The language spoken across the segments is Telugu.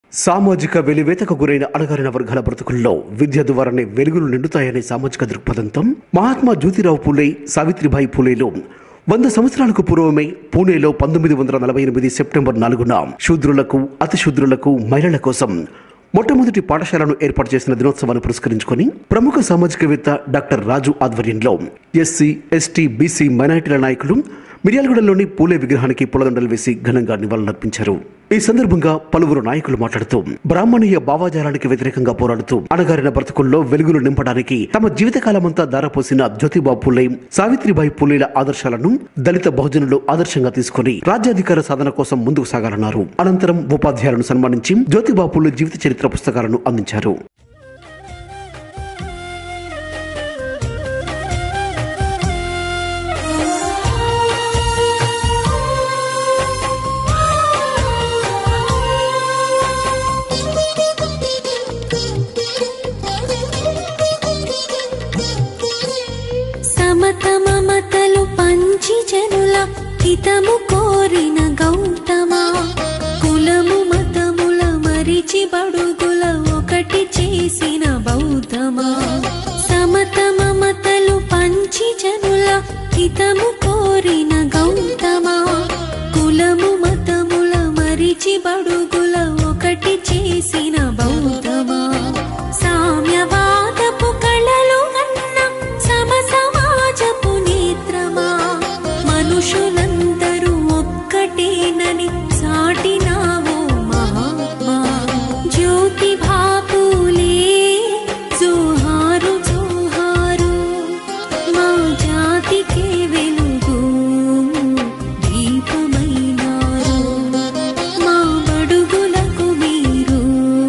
సామాజిక వెలివేతకు గురైన అణగారిన వర్గాల బ్రతుకుల్లో విద్య ద్వారానే వెలుగులు నిండుతాయనే సామాజిక దృక్పథంతో మహాత్మా జ్యోతిరావు పూలే సావిత్రిబాయి పూలేలో వంద సంవత్సరాలకు పూర్వమే పూణేలో పంతొమ్మిది వందల నలభై ఎనిమిది సెప్టెంబర్ నాలుగున శూద్రులకు అతి శూద్రులకు మహిళల కోసం మొట్టమొదటి పాఠశాలను ఏర్పాటు చేసిన దినోత్సవాన్ని పురస్కరించుకొని ప్రముఖ సామాజికవేత్త డాక్టర్ రాజు ఆధ్వర్యంలో ఎస్సీ ఎస్టీ బీసీ మైనారిటీల నాయకులు మిర్యాలగూడలోని పూలే విగ్రహానికి పూలదండలు వేసి ఘనంగా నివాళులర్పించారు ఈ సందర్భంగా పలువురు నాయకులు మాట్లాడుతూ బ్రాహ్మణీయ భావాజాలానికి వ్యతిరేకంగా పోరాడుతూ అణగారిన బ్రతుకుల్లో వెలుగులు నింపడానికి తమ జీవితకాలమంతా దారపోసిన జ్యోతిబా పూలే సావిత్రిబాయి పూలేల ఆదర్శాలను దళిత బహుజనులు ఆదర్శంగా తీసుకుని రాజ్యాధికార సాధన కోసం ముందుకు సాగాలన్నారు అనంతరం ఉపాధ్యాయులను సన్మానించి జ్యోతిబా పూలే జీవిత చరిత్ర పుస్తకాలను అందించారు సమత మమతలు పంచి జనుల హితము కోరిన గౌతమా కులము మతముల మరిచి బడుగుల ఒకటి చేసిన బౌద్ధమా సమత మమతలు పంచి జనుల హితము కోరిన గౌతమా కులము మతముల మరిచి బడుగుల ఒకటి చేసిన బౌద్ధమా సామ్యవాదపు కళలు అన్న సమ సమాజపు నేత్రమా మనుషులందరూ ఒక్కటేనని సాటినావో మహాత్మా జ్యోతి భాపులే జోహారు జోహారు మా జాతికే వెలుగు దీపమైనారు మా బడుగులకు మీరు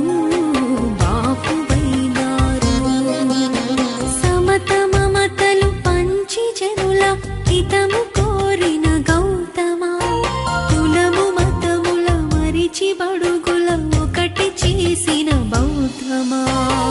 బాపువైనారు సమత మమతలు పంచి జనుల హితము కోరిన గౌతమా కులము మతముల మరిచి బడుగుల ఒకటి చేసిన బౌద్ధమా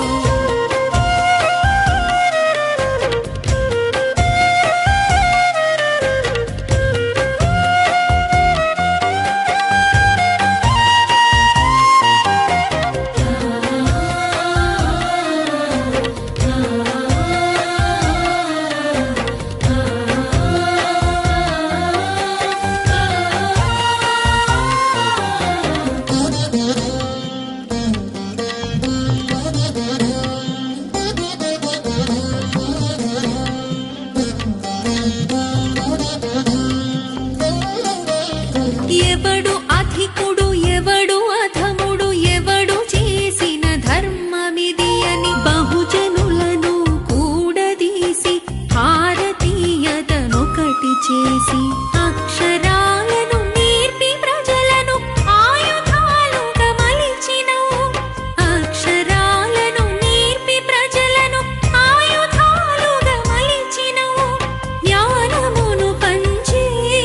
ఎవడు అధికుడు ఎవడు అధముడు ఎవడు చేసిన ధర్మమిది అని బహుజనులను కూడదీసి భారతీయతనొకటి చేసి అక్షరాలను నేర్పి ప్రజలను ఆయుధాలుగా మలిచినవు అక్షరాలను నేర్పి ప్రజలను ఆయుధాలుగా మలిచినవు జ్ఞానమును పంచి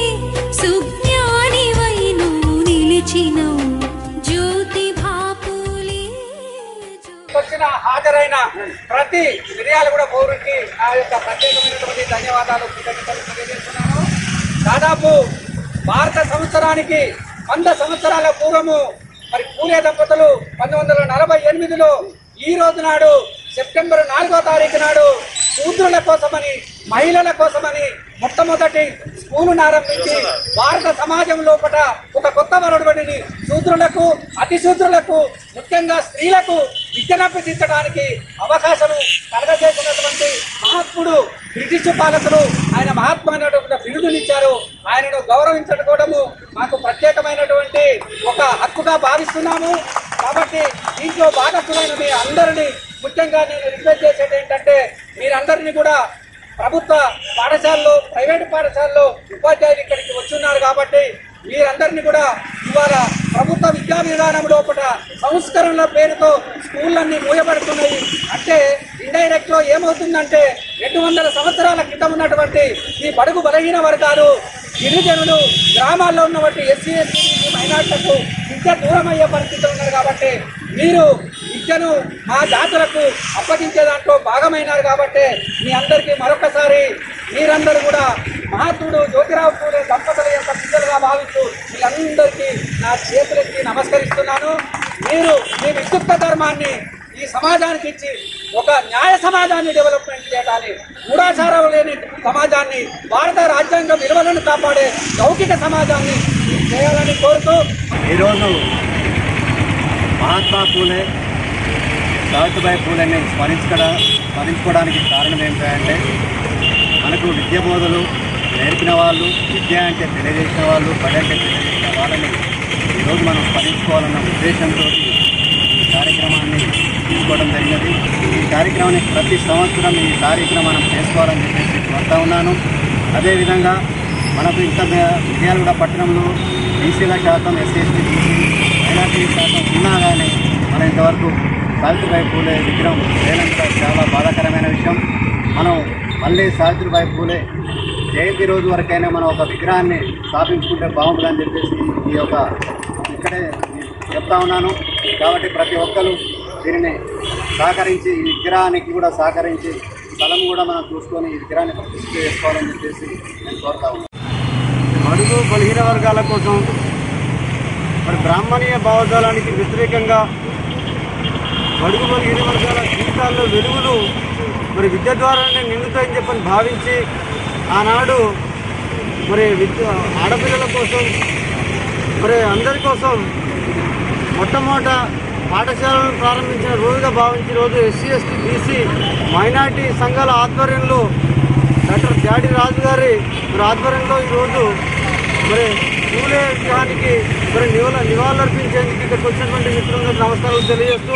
సుజ్ఞానివై నువ్వు నిలిచినవు జ్యోతి భాపులే వచ్చిన హాజరైన ప్రతి మిరియాలు కూడా పౌరుడికి నా యొక్క ప్రత్యేకమైనటువంటి ధన్యవాదాలు కృతజ్ఞతలు తెలియజేస్తున్నాను దాదాపు భారత సంవత్సరానికి వంద సంవత్సరాల పూర్వము మరి పూలే దంపతులు పంతొమ్మిది వందల నలభై ఎనిమిదిలో ఈ రోజు నాడు సెప్టెంబర్ నాలుగో తారీఖు నాడు శూద్రుల కోసమని మహిళల కోసమని మొట్టమొదటి స్కూలును ఆరంభించి భారత సమాజం లోపల ఒక కొత్త వరవడిని శూద్రులకు అతి శూద్రులకు ముఖ్యంగా స్త్రీలకు విద్యనభ్యసించడానికి అవకాశము కలగజేసినటువంటి మహాత్ముడు బ్రిటిష్ పాలకులు ఆయన మహాత్మైనటువంటి బిరుదునిచ్చారు ఆయనను గౌరవించకపోవడము మాకు ప్రత్యేకమైనటువంటి ఒక హక్కుగా భావిస్తున్నాము కాబట్టి దీంట్లో భాగస్వామైన మీ అందరినీ ముఖ్యంగా నేను రిక్వెస్ట్ చేసేది ఏంటంటే మీరందరినీ కూడా ప్రభుత్వ పాఠశాలలో ప్రైవేటు పాఠశాలలో ఉపాధ్యాయులు ఇక్కడికి వచ్చున్నారు కాబట్టి మీరందరినీ కూడా ఇవాళ ప్రభుత్వ విద్యా విధానం లోపల సంస్కరణల పేరుతో స్కూళ్ళన్నీ మూయబడుతున్నాయి అంటే ఇండైరెక్ట్ లో ఏమవుతుందంటే రెండు వందల సంవత్సరాల క్రితం ఉన్నటువంటి ఈ బడుగు బలహీన వర్గాలు గిరిజనులు గ్రామాల్లో ఉన్నటువంటి ఎస్సీ ఎస్టీ మైనార్టీలకు విద్య దూరం అయ్యే పరిస్థితులు ఉన్నారు కాబట్టి మీరు విద్యను మా జాతులకు అప్పగించే దాంట్లో భాగమైనారు కాబట్టి మీ అందరికీ మరొకసారి మీరందరూ కూడా మహాత్ముడు జ్యోతిరావు పూలే దంపతుల యొక్క పిల్లలుగా భావిస్తూ వీళ్ళందరికీ నా చేతులెత్తి నమస్కరిస్తున్నాను మీరు మీ విద్యుక్త ధర్మాన్ని ఈ సమాజానికి ఇచ్చి ఒక న్యాయ సమాజాన్ని డెవలప్మెంట్ చేయాలి మూఢాచారం లేని సమాజాన్ని భారత రాజ్యాంగ విలువలను కాపాడే లౌకిక సమాజాన్ని చేయాలని కోరుతూ ఈరోజు మహాత్మా పూలే సావిత్రిబాయి పూలేని స్మరించడం స్మరించుకోవడానికి కారణం ఏంటంటే మనకు విద్య బోధలు నేర్పిన వాళ్ళు విద్య అంటే తెలియజేసిన వాళ్ళు బడి అంటే తెలియజేసిన వాళ్ళని ఈరోజు మనం స్మరించుకోవాలన్న ఉద్దేశంతో ఈ కార్యక్రమాన్ని తీసుకోవడం జరిగినది ఈ కార్యక్రమాన్ని ప్రతి సంవత్సరం ఈ కార్యక్రమం చేసుకోవాలని చెప్పేసి కోరుతా ఉన్నాను అదేవిధంగా మనకు ఇంకా మిర్యాలగూడ పట్టణంలో బీసీల శాతం ఎస్సీ ఎస్టీ బీసీ మైనార్టీ శాతం ఉన్నా కానీ మనం ఇంతవరకు సావిత్రిబాయి పూలే విగ్రహం లేనంత చాలా బాధాకరమైన విషయం మనం మళ్ళీ సావిత్రిబాయి పూలే జయంతి రోజు వరకైనా మనం ఒక విగ్రహాన్ని స్థాపించుకుంటే బాగుంటుందని చెప్పేసి ఈ యొక్క ఇక్కడే చెప్తా ఉన్నాను కాబట్టి ప్రతి ఒక్కరు దీనిని సహకరించి ఈ విగ్రహానికి కూడా సహకరించి స్థలం కూడా మనం చూసుకొని ఈ విగ్రహాన్ని ప్రతిష్ఠ చేసుకోవాలని చెప్పేసి నేను కోరుతా ఉన్నాను బడుగు బలహీన వర్గాల కోసం మరి బ్రాహ్మణీయ భావజాలానికి వ్యతిరేకంగా బడుగు బలహీన వర్గాల జీవితాల్లో వెలుగులు మరి విద్య ద్వారానే నిండుతాయని చెప్పని భావించి ఆనాడు మరి విద్య ఆడపిల్లల కోసం మరి అందరి కోసం మొట్టమొదట పాఠశాలను ప్రారంభించిన రోజుగా భావించి రోజు ఎస్సీ ఎస్టీ బీసీ మైనార్టీ సంఘాల ఆధ్వర్యంలో డాక్టర్ జాడి రాజు గారి మరి ఆధ్వర్యంలో ఈరోజు మరి పూలే విగ్రహానికి మరి నివాళ నివాళులర్పించేందుకు ఇక్కడికి వచ్చినటువంటి మిత్రులందరూ నమస్కారాలు తెలియజేస్తూ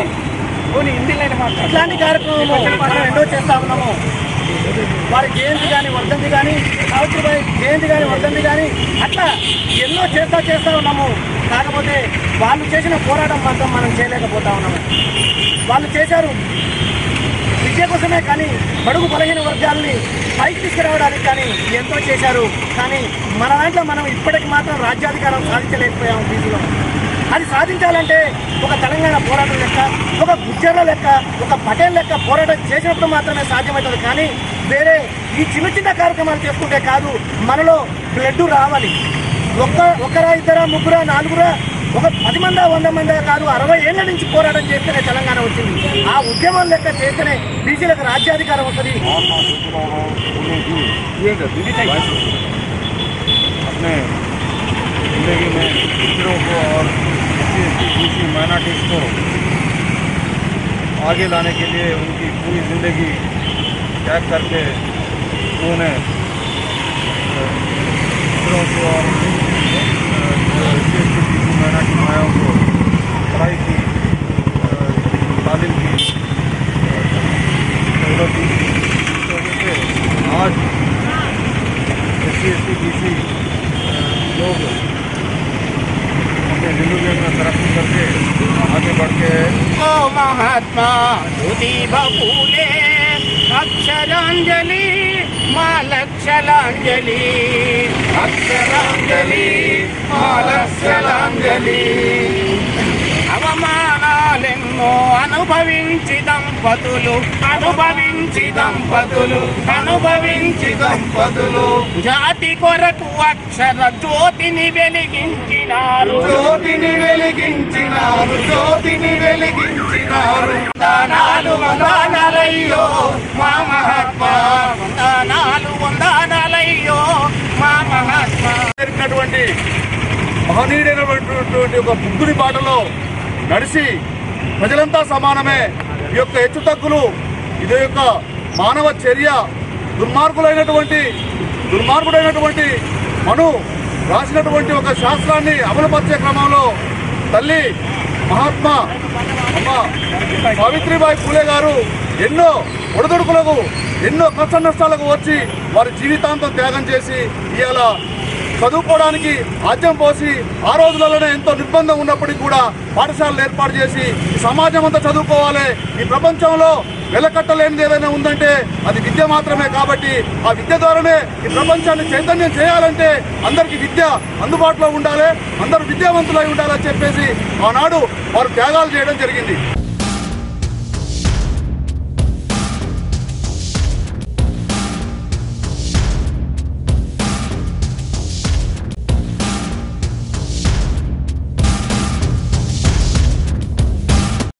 ఇట్లాంటి కార్యక్రమం మనం ఎన్నో చేస్తా ఉన్నాము వారి జయంతి కానీ వర్ధంతి కానీ సావిత్రిబాయి జయంతి కానీ వర్ధంతి కానీ అట్లా ఎన్నో చేస్తా చేస్తా ఉన్నాము కాకపోతే వాళ్ళు చేసిన పోరాటం మాత్రం మనం చేయలేకపోతా ఉన్నాము వాళ్ళు చేశారు విద్య కోసమే కానీ బడుగు బలహీన వర్గాల్ని పైకి తీసుకురావడానికి కానీ ఎంతో చేశారు కానీ మన దాంట్లో మనం ఇప్పటికి మాత్రం రాజ్యాధికారం సాధించలేకపోయాము బీసీలో అది సాధించాలంటే ఒక తెలంగాణ పోరాటం లెక్క ఒక గుజ్జర్ల లెక్క ఒక పటేల్ లెక్క పోరాటం చేసినప్పుడు మాత్రమే సాధ్యమవుతుంది కానీ వేరే ఈ చిన్న చిన్న కార్యక్రమాలు చేసుకుంటే కాదు మనలో బ్లడ్ రావాలి ఒక్క ఒకరా ఇద్దరా ముగ్గురా నాలుగురా ఒక పది మందా వంద మందా కాదు అరవై ఏళ్ల నుంచి పోరాటం చేస్తేనే తెలంగాణ వచ్చింది ఆ ఉద్యమం లెక్క చేస్తేనే బీసీలకు రాజ్యాధికారం వస్తుంది अपने जिंदगी में दूसरों को और S C B C minorities को आगे लाने के लिए उनकी पूरी ज़िंदगी त्याग करके उन्होंने अ, दूसरों को और S C B C minority भाइयों को पढ़ाई की अ, तालीम की अ, सहूलत दी इस वजह से आज S C S T B C लोग अपने ज़िंदगी में तरक्की करके आगे बढ़ के ఓ మహాత్మా జ్యోతిబ పూలే అక్షరాంజలి మా లక్షలాంజలి అక్షరాంజలి మా లక్షలాంజలి అవమానాలెన్నో అనుభవించి దంపతులు అనుభవించి దంపతులు అనుభవించి దంపతులు జాతి కొరకు అక్షర జ్యోతిని వెలిగించినారు జ్యోతిని వెలిగించినారు జ్యోతిని వెలిగించినారు వందనాలు వందనాలయ్యో మా మహాత్మా వందనాలు వందనాలయ్యో మా మహాత్మా జరిగినటువంటి మహనీయుడైనటువంటి ఒక బుద్ధుని బాటలో నడిచి ప్రజలంతా సమానమే ఈ యొక్క హెచ్చు తగ్గులు ఇది యొక్క మానవ చర్య దుర్మార్గులైనటువంటి దుర్మార్గుడైనటువంటి మను రాసినటువంటి ఒక శాస్త్రాన్ని అమలుపరిచే క్రమంలో తల్లి మహాత్మా అమ్మ సావిత్రిబాయి పూలే గారు ఎన్నో ఒడిదుడుకులకు ఎన్నో కష్ట నష్టాలకు వచ్చి వారి జీవితాంతం త్యాగం చేసి ఇవాళ చదువుకోవడానికి ఆద్యం పోసి ఆ రోజులలోనే ఎంతో నిర్బంధం ఉన్నప్పటికీ కూడా పాఠశాలలు ఏర్పాటు చేసి ఈ సమాజం అంతా చదువుకోవాలి ఈ ప్రపంచంలో వెలకట్టలేనిది ఏదైనా ఉందంటే అది విద్య మాత్రమే కాబట్టి ఆ విద్య ద్వారానే ఈ ప్రపంచాన్ని చైతన్యం చేయాలంటే అందరికీ విద్య అందుబాటులో ఉండాలి అందరూ విద్యావంతులై ఉండాలని చెప్పేసి ఆనాడు వారు త్యాగాలు చేయడం జరిగింది